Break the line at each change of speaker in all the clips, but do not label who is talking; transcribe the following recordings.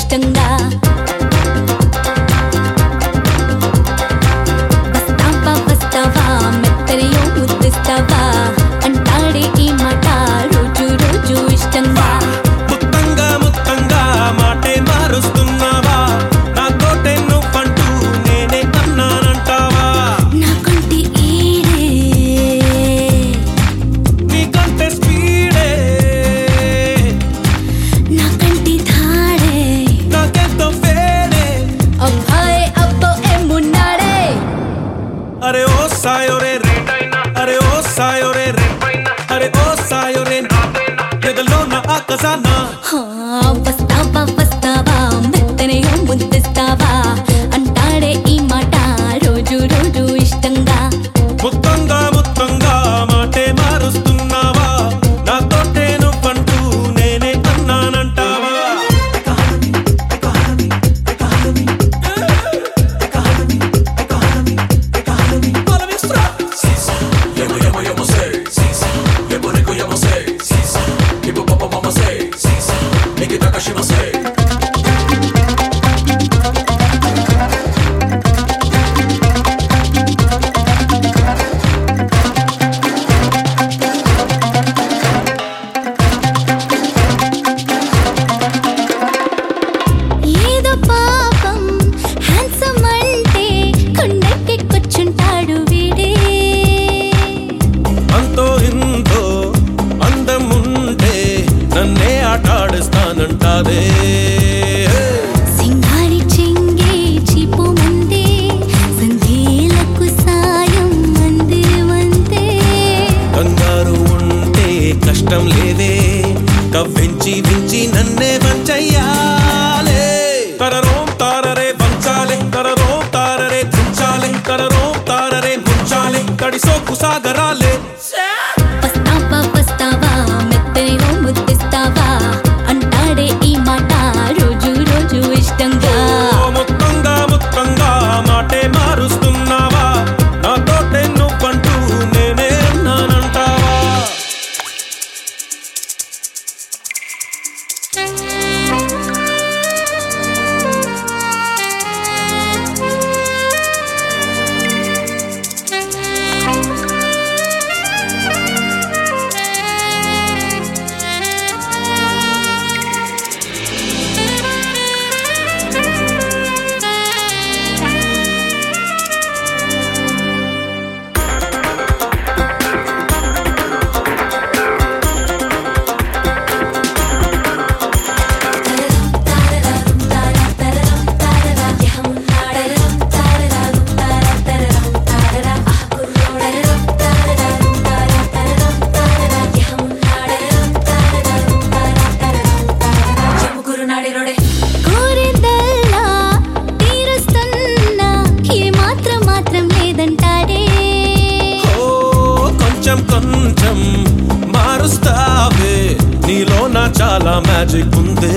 ఇష్టంగా వస్తావా వస్తావా మెత్తరియో ముద్దిస్తావా అంటాడే ఈ మాట రోజు రోజు ఇష్టంగా
ముత్తంగా ముత్తంగా మాటే మారుస్తున్నావా నా తోటే నువ్వంటూ నేనే అన్నానంటావా
నా కంటి ఈడే
నీకంటే స్పీడే
నా కంటి ధాడే
నాకెంతో వేడే
అబ్బాయి అబ్బో ఏమున్నాడే
అరే ఓ సాయోరే రే అరే ఓ సాయోరే రే అరే ఓ సాయోరే ఎదలో నా ఆకసానా
హా, వస్తావా వస్తావా మెత్తనయో ముద్దిస్తావా అంటాడే ఈ మాట రోజు రోజు ఇష్టంగా
ముత్తంగా ముత్తంగా మాటే మారుస్తున్నావా నా తోటే నువ్వంటూ నేనే అన్నానంటావా
ఏదో పాపం హ్యాండ్సమ్ అంటే కొండెక్కి కూర్చుంటాడు వీడే
అంతో ఇంతో అందముంటే నన్నే ఆటాడిస్తానంటాదే
సింగారి చెంగే చీపు మందే సంధ్యలకు సాయం మందే వందే
కంగారు ఉంటే కష్టం లేదే కవ్వించి వించి నన్నే వంచయ్యాలే తరరోం తారరే వంచాలే తరరోం తారరే తుంచాలే తరరోం తారరే ముంచాలే తడిసోకు సాగరాలే
వస్తావా వస్తావా మెత్తనయో ముద్దిస్తావా అంటాడే ఈ మాట రోజు రోజు ఇష్టంగా
ఓ ముత్తంగా ముత్తంగా మాటే మారుస్తున్నావా నా తోటే నువ్వంటూ నేనే అన్నానంటావా
కోరిందల్లా తీరుస్తున్నా ఏ మాత్రం మాత్రం లేదంటాడే
ఓ కొంచెం కొంచెం మారుస్తావే నీలో నా చాలా మ్యాజిక్ ఉందే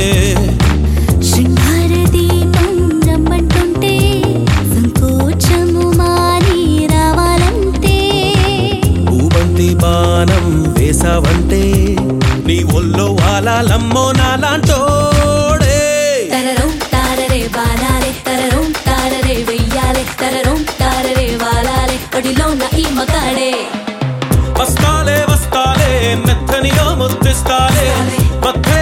శృంగార దీపం రమ్మంటుంటే సంకోచము మాని రావాలంటే
ఊబంతి బాణం వేసావంటే నీ ఒళ్ళో వాలాలమ్మో నాలాంటోడే
తరరం తారరే బాలారే తరరం తారరే వెయ్యాలే తరరం తారరే వాలాలే ఒడిలో నా ఈ మగాడే
వస్తాలే వస్తాలే మెత్తనిగా ముద్దిస్తాలే మధ్య